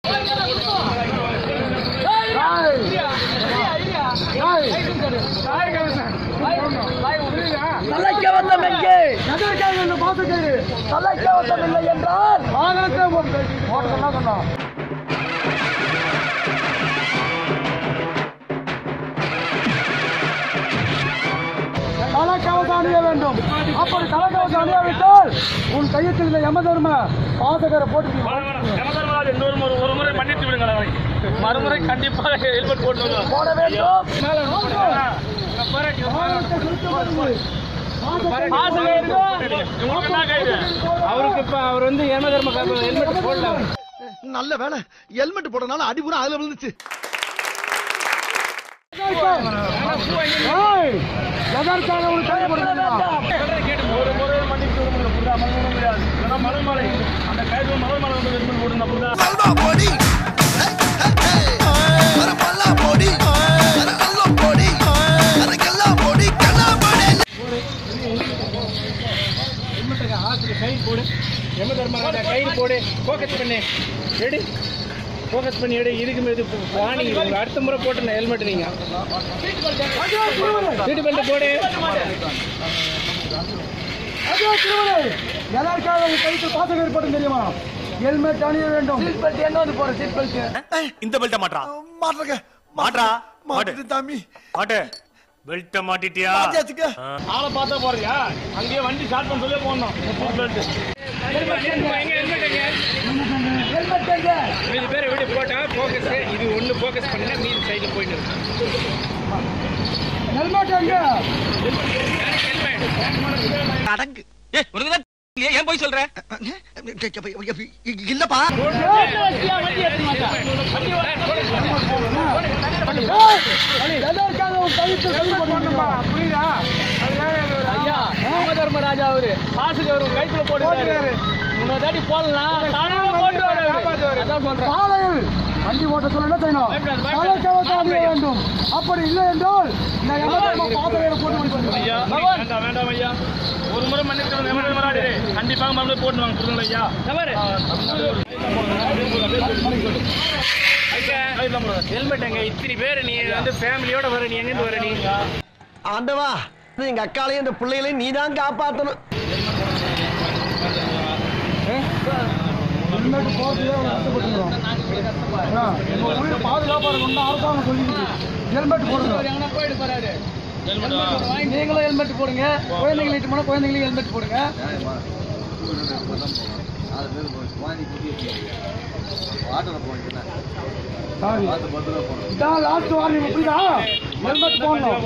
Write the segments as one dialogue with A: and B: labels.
A: தலைக்க வந்தம் எங்கே தலைக்க வந்தம் இல்லை என்றால்
B: தலைக்கவசம் அணிய வேண்டும் அப்படி தலைக்கவசம் அணியாவிட்டால் உன் கையத்தில் இந்த யமதர்ம பாதகரை போட்டு நீ
C: யமதர்மராஜ் இன்னொரு முறை ஒரு முறை மன்னித்து விடுங்கள் அவரை மறுமுறை கண்டிப்பாக ஹெல்மெட் போட்டு வருவார்
A: போட வேண்டும்
C: அவருக்கு இப்ப அவர் வந்து யமதர்ம ஹெல்மெட் போடல
D: நல்ல வேலை ஹெல்மெட் போட்டனால அடிபுறம் அதுல விழுந்துச்சு
B: ஏய், எதற்காக உன் கையை போட்டு
C: ஒரு முறை மன்னித்து விட முடியல புரியுதா மறுமுறை முடியாது ஏன்னா மலைமலை அந்த கைது மலைமலை வந்து ஹெல்மெட் போட்டு புரியுதா
D: பல்லா போடி அர பல்லா போடி அர நல்ல போடி அர கல்லா போடி கல்லா போடி
C: ஹெல்மெட்டுக்கு ஆத்துக்கு கை போடு யம தர்மராஜா கை போடு ஃபோக்கஸ் பண்ணு எடு ஃபோக்கஸ் பண்ணி எடு இதுக்கு மீது வாணி உங்க அடுத்த முறை போட்டு ஹெல்மெட் நீங்க சீட்டு பெல்ட் போடு
B: அதே திருமலை எதற்காக உன் கைக்கு பாதகம் ஏற்படும் தெரியுமா ஹெல்மெட் அணிய வேண்டும்
A: என்ன வந்து போற சீட் பெல்ட்
E: இந்த பெல்ட்ட மாட்றா
D: மாட்டுறங்க
E: மாட்றா
D: மாட்டு தாமி
E: மாட்டு பெல்ட்ட மாட்டிட்டியா
D: மாட்டியாச்சுக்க
C: ஆளை பார்த்தா போறியா அங்கேயே வண்டி ஸ்டார்ட் பண்ண சொல்லி போடணும் சீட் பெல்ட் எங்க ஹெல்மெட் எங்க
A: ஹெல்மெட் எங்க
C: மீதி பேர் எப்படி போட்டா ஃபோக்கஸ் இது ஒண்ணு ஃபோக்கஸ் பண்ணுங்க மீதி சைடுல போயிட்டு இருக்கு
B: ஹெல்மெட் எங்க
D: அடங்கு
E: ஏன் போய் சொல்ற
D: இல்லப்பா
B: எதற்காக உன் கைக்கு கை போட்டுமா
C: புரியுதா ஐயா ராமதர்மராஜா அவரு காசுக்கு அவரு கைக்குள்ள போட்டுருக்காரு முன்ன தாட்டி போடலாம் தானே போட்டு அதான் சொல்றேன்
B: சாலையில் வண்டி ஓட்ட சொல்ல என்ன செய்யணும் தலைக்கவசம் அணிய வேண்டும் அப்படி இல்லை என்றால் இந்த யமதர்ம பாதகரை போட்டு
C: ஐயா வேண்டாம் வேண்டாம் ஐயா ஒரு முறை மன்னித்து யமதர்மராஜே கண்டிப்பாக மறுபடியும் போட்டு வாங்க புரியுங்களா ஐயா தவறு ஹெல்மெட் எங்க இத்தனை பேர் நீ வந்து ஃபேமிலியோட வர நீ எங்கிருந்து வர நீ
D: ஆண்டவா எங்க அக்காளையும் இந்த பிள்ளைகளையும் நீ தான் காப்பாத்தணும்
B: ஹெல்மெட் போகிறதுலே அவங்க கஷ்டப்பட்டுக்கிறோம் உங்க உயிர் பாதுகாப்பாக இருக்கணும் அரசாங்கம் சொல்லிக்கிட்டு ஹெல்மெட் போடுங்க நீங்களும் ஹெல்மெட் போடுங்க குழந்தைங்களை இட்டு போனால் குழந்தைங்களையும் ஹெல்மெட் போடுங்க சாரி இதான் லாஸ்ட் வார்னிங் புரியுதா ஹெல்மெட் போடணும்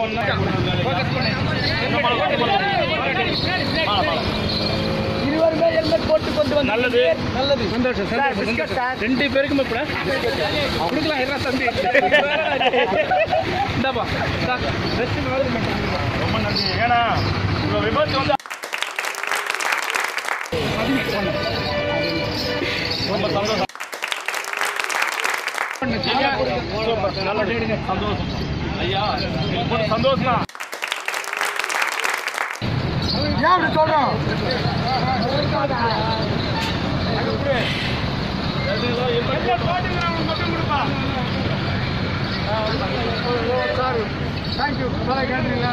A: இருவருமே ஹெல்மெட் போட்டு கொண்டு வந்து
C: நல்லது
A: நல்லது
C: சந்தோஷம் சந்தோஷம் ரெண்டு பேருக்கும் இப்ப கொடுக்கலாம் என்ன தம்பி இந்தாப்பா இந்தா. ரொம்ப நன்றி ஏன்னா உங்க விபத்து வந்து ரொம்ப சந்தோஷம் ஐயா, சூப்பர். நல்ல சந்தோஷம் ஐயா ரொம்ப சந்தோஷம் தான்
B: ஏன் அப்படி சொல்றோம் தேங்க்யூ நல்லா கேட்டுறீங்களா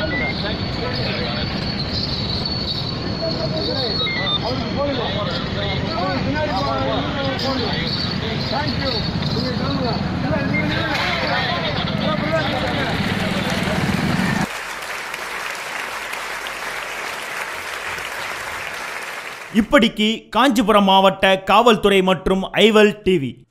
B: அவருக்கு போடுங்க அவருக்கு பின்னாடி போடுங்க தேங்க்யூ நீங்கள் சொல்லுங்க இல்லை நீங்கள்
F: இப்படிக்கு காஞ்சிபுரம் மாவட்ட காவல்துறை மற்றும் ஐவல் டிவி